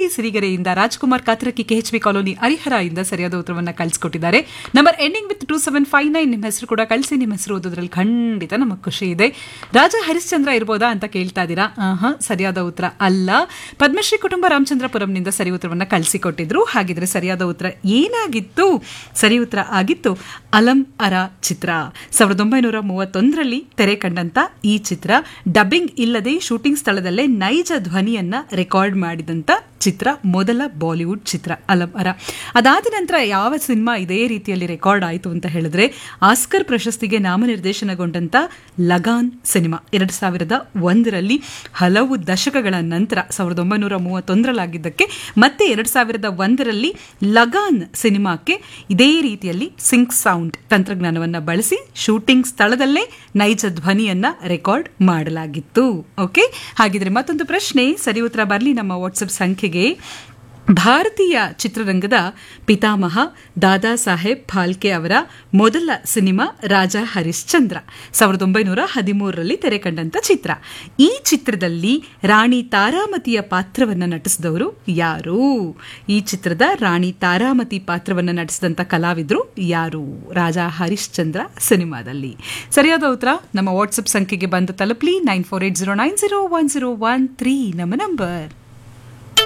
ಸಿರಿಗೆರೆಯಿಂದ Rajkumar Katrakki KHB colony Harihara ಇಂದ ಸರಿಯಾದ ಉತ್ತರವನ್ನ ಕಳಿಸ್ಕೊಟ್ಟಿದ್ದಾರೆ number ending with two seven five nine ನಿಮ್ಮ ಹೆಸರು ಕೂಡ ಕಳಿಸಿ ನಿಮ್ಮ ಹೆಸರು ಓದೋದ್ರಲ್ಲಿ ಖಂಡಿತ ನಮಗೆ ಖುಷಿ ಇದೆ ರಾಜ ಹರಿಶ್ಚಂದ್ರ ಇರ್ಬೋದಾ ಅಂತ ಕೇಳ್ತಾ ಇದ್ದೀರಾ ಆಹಾ ಸರಿಯಾದ ಉತ್ತರ ಅಲ್ಲ ಪದ್ಮಶ್ರೀ ಕುಟುಂಬ ರಾಮಚಂದ್ರಪುರಂನಿಂದ ಸರಿ ಉತ್ತರವನ್ನ ಕಳಿಸಿಕೊಟ್ಟಿದ್ರು ಹಾಗಿದ್ರೆ ಸರಿಯಾದ ಉತ್ತರ ಏನಾಗಿತ್ತು ಸರಿ ಉತ್ತರ ಆಗಿತ್ತು ಅಲಂ ಅರ ಚಿತ್ರ ಸಾವಿರದ ಒಂಬೈನೂರ ಮೂವತ್ತೊಂದರಲ್ಲಿ ತೆರೆ ಕಂಡಂತ ಈ ಚಿತ್ರ ಡಬ್ಬಿಂಗ್ ಇಲ್ಲದೆ ಶೂಟಿಂಗ್ ಸ್ಥಳದಲ್ಲೇ ನೈಜ ಧ್ವನಿಯನ್ನ ರೆಕಾರ್ಡ್ ಮಾಡಿದಂತ ಚಿತ್ರ ಮೊದಲ ಬಾಲಿವುಡ್ ಚಿತ್ರ ಅಲಂ ಅರ ಅದಾದ ನಂತರ ಯಾವ ಸಿನಿಮಾ ಇದೇ ರೀತಿಯಲ್ಲಿ ರೆಕಾರ್ಡ್ ಆಯಿತು ಅಂತ ಹೇಳಿದ್ರೆ ಆಸ್ಕರ್ ಪ್ರಶಸ್ತಿಗೆ ನಾಮನಿರ್ದೇಶನಗೊಂಡಂತ ಲಗಾನ್ ಸಿನಿಮಾ ಎರಡು ಸಾವಿರದ ಒಂದರಲ್ಲಿ ಹಲವು ದಶಕಗಳ ನಂತರ ಸಾವಿರದ ಒಂಬೈನೂರ ಮೂವತ್ತೊಂದರಲ್ಲಾಗಿದ್ದಕ್ಕೆ ಮತ್ತೆ ಎರಡು ಸಾವಿರದ ಒಂದರಲ್ಲಿ ಲಗಾನ್ ಸಿನಿಮಾಕ್ಕೆ ಇದೇ ರೀತಿಯಲ್ಲಿ ಸಿಂಕ್ ಸೌಂಡ್ ತಂತ್ರಜ್ಞಾನವನ್ನು ಬಳಸಿ ಶೂಟಿಂಗ್ ಸ್ಥಳದಲ್ಲೇ ನೈಜ ಧ್ವನಿಯನ್ನ ರೆಕಾರ್ಡ್ ಮಾಡಲಾಗಿತ್ತು ಓಕೆ ಹಾಗಿದ್ರೆ ಮತ್ತೊಂದು ಪ್ರಶ್ನೆ ಸರಿ ಉತ್ತರ ಬರಲಿ ನಮ್ಮ ವಾಟ್ಸಪ್ ಸಂಖ್ಯೆಗೆ ಭಾರತೀಯ ಚಿತ್ರರಂಗದ ಪಿತಾಮಹ ದಾದಾ ಸಾಹೇಬ್ ಫಾಲ್ಕೆ ಅವರ ಮೊದಲ ಸಿನಿಮಾ ರಾಜ ಹರಿಶ್ಚಂದ್ರ ಸಾವಿರದ ಒಂಬೈನೂರ ಹದಿಮೂರರಲ್ಲಿ ತೆರೆ ಕಂಡಂತ ಚಿತ್ರ ಈ ಚಿತ್ರದಲ್ಲಿ ರಾಣಿ ತಾರಾಮತಿಯ ಪಾತ್ರವನ್ನು ನಟಿಸಿದವರು ಯಾರು ಈ ಚಿತ್ರದ ರಾಣಿ ತಾರಾಮತಿ ಪಾತ್ರವನ್ನು ನಟಿಸಿದಂಥ ಕಲಾವಿದರು ಯಾರು ರಾಜ ಹರಿಶ್ಚಂದ್ರ ಸಿನಿಮಾದಲ್ಲಿ ಸರಿಯಾದ ಉತ್ತರ ನಮ್ಮ ವಾಟ್ಸಪ್ ಸಂಖ್ಯೆಗೆ ಬಂದು ತಲುಪಲಿ nine four eight zero nine zero one zero one three ನಮ್ಮ ನಂಬರ್